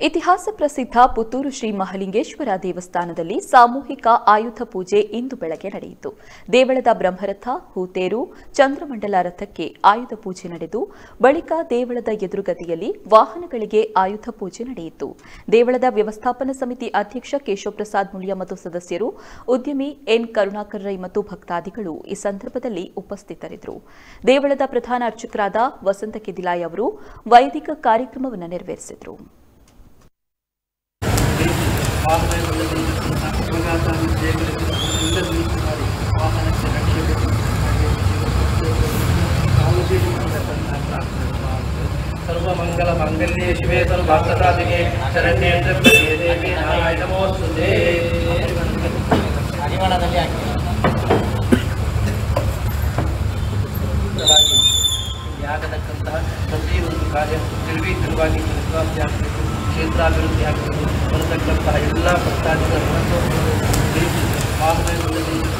ಇತಿಹಾಸ ಪ್ರಸಿದ್ಧ ಪುತ್ತೂರು ಶ್ರೀ ಮಹಲಿಂಗೇಶ್ವರ ದೇವಸ್ಥಾನದಲ್ಲಿ ಸಾಮೂಹಿಕ ಆಯುಧ ಪೂಜೆ ಇಂದು ಬೆಳಗ್ಗೆ ನಡೆಯಿತು ದೇವಳದ ಬ್ರಹ್ಮರಥ ಹೂತೇರು ಚಂದ್ರಮಂಡಲ ರಥಕ್ಕೆ ಆಯುಧ ಪೂಜೆ ನಡೆದು ಬಳಿಕ ದೇವಳದ ಎದುರುಗದಿಯಲ್ಲಿ ವಾಹನಗಳಿಗೆ ಆಯುಧ ಪೂಜೆ ನಡೆಯಿತು ದೇವಳದ ವ್ಯವಸ್ಥಾಪನಾ ಸಮಿತಿ ಅಧ್ಯಕ್ಷ ಕೇಶವಪ್ರಸಾದ್ ಮುಳಿಯ ಮತ್ತು ಸದಸ್ಯರು ಉದ್ಯಮಿ ಎನ್ ಕರುಣಾಕರ್ ರೈ ಮತ್ತು ಭಕ್ತಾದಿಗಳು ಈ ಸಂದರ್ಭದಲ್ಲಿ ಉಪಸ್ಥಿತರಿದ್ದರು ದೇವಳದ ಪ್ರಧಾನ ಅರ್ಚಕರಾದ ವಸಂತ ಕೆದಿಲಾಯ್ ಅವರು ವೈದಿಕ ಕಾರ್ಯಕ್ರಮವನ್ನು ನೆರವೇರಿಸಿದರು ವಾಹನಗಳಲ್ಲಿ ಅಪಘಾತ ವಿಷಯಗಳಲ್ಲಿ ಎಲ್ಲರೂ ಮಾಡಿ ವಾಹನಕ್ಕೆ ರಕ್ಷಣೆ ಸರ್ವಮಂಗಲ ಮಂಗಲ್ಯೇ ಶಿವೆ ಸರ್ವಾರ್ಥಸಾಧಿಕೆ ಶರಣ್ಯೇ ತ್ರ್ಯಂಬಕೆ ದೇವಿ ನಾರಾಯಣ ನಮೋಸ್ತುತೆ ಮುಕ್ತರಾಗಿ ಇಲ್ಲಿ ಆಗತಕ್ಕಂತಹ ಪ್ರತಿಯೊಂದು ಕಾರ್ಯ ನಿರ್ವೀತವಾಗಿ ನಿರ್ವಾಹಿ ಆಗಬೇಕು ಕ್ಷೇತ್ರಾಭಿವೃದ್ಧಿ ಆಗಬೇಕು ಬರತಕ್ಕಂತಹ ಎಲ್ಲ ಭಕ್ತಾದಿಗಳ ಮನಸ್ಸು ವಾಹನಗಳಲ್ಲಿ